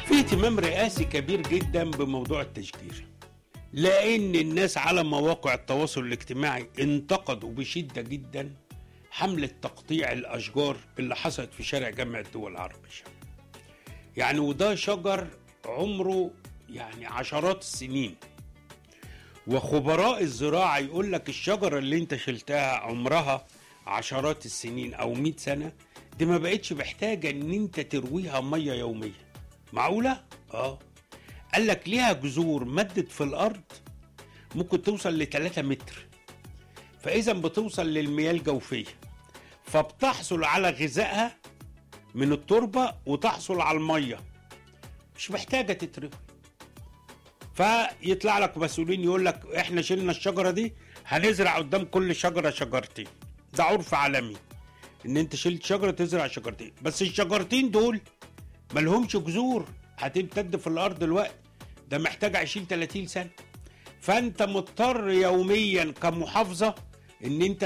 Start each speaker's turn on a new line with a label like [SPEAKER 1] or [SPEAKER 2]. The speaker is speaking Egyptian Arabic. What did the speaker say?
[SPEAKER 1] في اهتمام رئاسي كبير جدا بموضوع التشجير لان الناس على مواقع التواصل الاجتماعي انتقدوا بشده جدا حمله تقطيع الاشجار اللي حصلت في شارع جامع الدول العربيه يعني وده شجر عمره يعني عشرات السنين وخبراء الزراعه يقول لك الشجره اللي انت شلتها عمرها عشرات السنين او 100 سنه دي ما بقتش محتاجه ان انت ترويها ميه يوميه معقوله اه قال لك ليها جذور مدت في الارض ممكن توصل ل 3 متر فاذا بتوصل للمياه الجوفيه فبتحصل على غذائها من التربه وتحصل على الميه مش محتاجه تتروي فيطلع لك مسؤولين يقول لك احنا شلنا الشجره دي هنزرع قدام كل شجره شجرتين ده عرف عالمي ان انت شلت شجره تزرع شجرتين بس الشجرتين دول ملهمش جذور هتمتد في الارض الوقت ده محتاج 20 30 سنه فانت مضطر يوميا كمحافظه ان انت